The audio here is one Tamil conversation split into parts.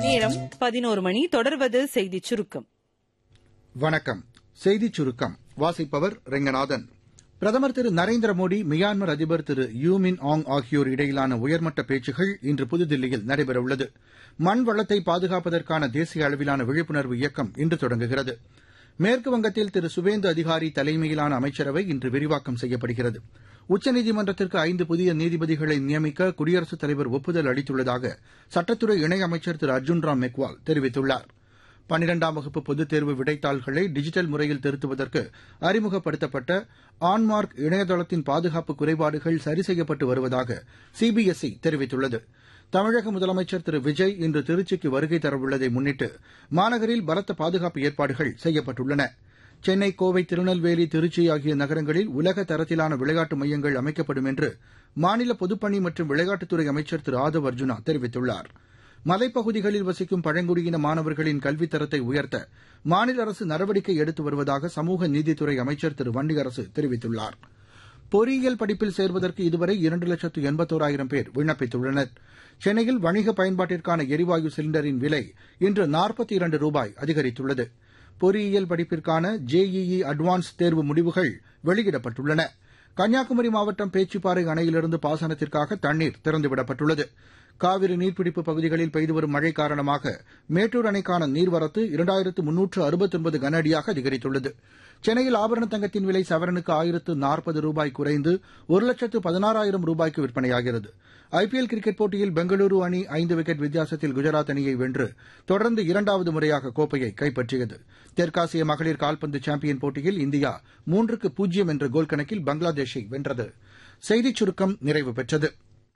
நேரம் பதினோரு மணி தொடர்வது செய்திச் சுருக்கம் வணக்கம் செய்திச் சுருக்கம் வாசிப்பவர் ரெங்கநாதன் பிரதமர் திரு நரேந்திர மோடி மியான்மர் அதிபர் திரு யூமின் ஆங் ஆகியோர் இடையிலான உயர்மட்ட பேச்சுகள் இன்று புதுதில்லியில் நடைபெறவுள்ளது மண் வளத்தை பாதுகாப்பதற்கான தேசிய அளவிலான விழிப்புணர்வு இயக்கம் இன்று தொடங்குகிறது மேற்குவங்கத்தில் திரு சுவேந்து அதிகாரி தலைமையிலான அமைச்சரவை இன்று விரிவாக்கம் செய்யப்படுகிறது உச்சநீதிமன்றத்திற்கு ஐந்து புதிய நீதிபதிகளை நியமிக்க குடியரசுத் தலைவர் ஒப்புதல் அளித்துள்ளதாக சட்டத்துறை இணையமைச்சர் திரு அர்ஜுன் ராம் மெக்வால் தெரிவித்துள்ளார் பன்னிரெண்டாம் வகுப்பு பொதுத் தேர்வு விடைத்தாள்களை டிஜிட்டல் முறையில் திருத்துவதற்கு அறிமுகப்படுத்தப்பட்ட ஆன்மார்க் இணையதளத்தின் பாதுகாப்பு குறைபாடுகள் சரி செய்யப்பட்டு வருவதாக சிபிஎஸ்இ தெரிவித்துள்ளது தமிழக முதலமைச்சர் திரு விஜய் இன்று திருச்சிக்கு வருகை தரவுள்ளதை முன்னிட்டு மாநகரில் பலத்த பாதுகாப்பு ஏற்பாடுகள் செய்யப்பட்டுள்ளன சென்னை கோவை திருநெல்வேலி திருச்சி ஆகிய நகரங்களில் உலக தரத்திலான விளையாட்டு மையங்கள் அமைக்கப்படும் என்று மாநில பொதுப்பணி மற்றும் விளையாட்டுத்துறை அமைச்சர் திரு ஆதவ் அர்ஜுனா தெரிவித்துள்ளார் மலைப்பகுதிகளில் வசிக்கும் பழங்குடியின மாணவர்களின் கல்வித் தரத்தை உயர்த்த மாநில அரசு நடவடிக்கை எடுத்து வருவதாக சமூக நீதித்துறை அமைச்சர் திரு வன்னியரசு தெரிவித்துள்ளார் பொறியியல் படிப்பில் சேர்வதற்கு இதுவரை இரண்டு லட்சத்து எண்பத்தோராயிரம் பேர் விண்ணப்பித்துள்ளனர் சென்னையில் வணிக பயன்பாட்டிற்கான எரிவாயு சிலிண்டரின் விலை இன்று நாற்பத்தி இரண்டு ரூபாய் அதிகரித்துள்ளது பொறியியல் படிப்பிற்கான ஜேஇஇ அட்வான்ஸ் தேர்வு முடிவுகள் வெளியிடப்பட்டுள்ளன கன்னியாகுமரி மாவட்டம் பேச்சிப்பாறை அணையிலிருந்து பாசனத்திற்காக தண்ணீர் திறந்துவிடப்பட்டுள்ளது காவிரி நீர்பிடிப்பு பகுதிகளில் பெய்து வரும் மழை காரணமாக மேட்டூர் அணைக்கான நீர்வரத்து இரண்டாயிரத்து முன்னூற்று அறுபத்தொன்பது கன அடியாக அதிகரித்துள்ளது சென்னையில் ஆபரண தங்கத்தின் விலை சவரனுக்கு ஆயிரத்து நாற்பது ரூபாய் குறைந்து ஒரு லட்சத்து பதினாறாயிரம் ரூபாய்க்கு விற்பனையாகிறது ஐபிஎல் கிரிக்கெட் போட்டியில் பெங்களூரு அணி ஐந்து விக்கெட் வித்தியாசத்தில் குஜராத் அணியை வென்று தொடர்ந்து இரண்டாவது முறையாக கோப்பையை கைப்பற்றியது தெற்காசிய மகளிர் கால்பந்து சாம்பியன் போட்டியில் இந்தியா மூன்றுக்கு பூஜ்ஜியம் என்ற கோல் கணக்கில் பங்களாதேஷை வென்றது செய்திச் சுருக்கம் நிறைவு பெற்றது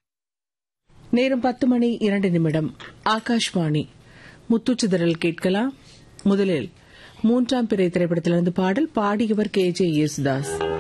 நேரம் பத்து மணி இரண்டு நிமிடம் ஆகாஷ்வாணி முத்துச்சிதறல் கேட்கலாம் முதலில் மூன்றாம் பிறை திரைப்படத்திலிருந்து பாடல் பாடியவர் கே ஜே யேசுதாஸ்